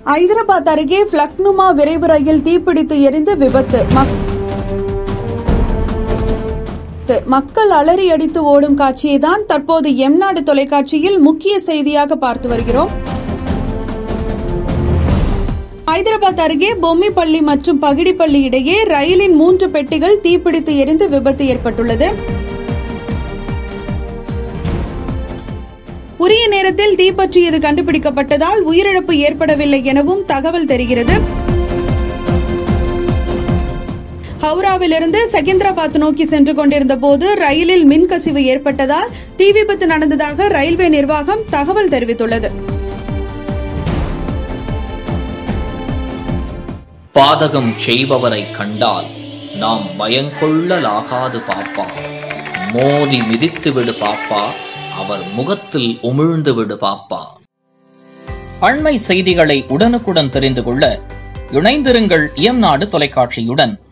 ஐதராபாத் அருகே பிளக்னுமா விரைவு ரயில் தீப்பிடித்து எரிந்து விபத்து மக்- மக்கள் அலறி அடித்து ஓடும் காட்சியை தான் தற்போது எம்நாடு தொலைக்காட்சியில் முக்கிய செய்தியாக பார்த்து வருகிறோம் ஐதராபாத் அருகே பொம்மிப்பள்ளி மற்றும் பகிடிப்பள்ளி இடையே ரயிலின் மூன்று பெட்டிகள் தீப்பிடித்து எரிந்து விபத்து ஏற்பட்டுள்ளது உரிய நேரத்தில் தீப்பற்றியது கண்டுபிடிக்கப்பட்டதால் உயிரிழப்பு ஏற்படவில்லை எனவும் தகவல் தெரிகிறது ஹவுராவிலிருந்து செகந்திராபாத் நோக்கி சென்று கொண்டிருந்த போது ரயிலில் மின்கசிவு ஏற்பட்டதால் தீ விபத்து நடந்ததாக ரயில்வே நிர்வாகம் தகவல் தெரிவித்துள்ளது பாதகம் செய்பவரை கண்டால் நாம் பயங்கொள்ளலாகாது பாப்பா மோதி மிதித்து விடு பாப்பா அவர் முகத்தில் உமிழ்ந்து விடு பாப்பா அண்மை செய்திகளை உடனுக்குடன் தெரிந்து கொள்ள இணைந்திருங்கள் இயம்நாடு தொலைக்காட்சியுடன்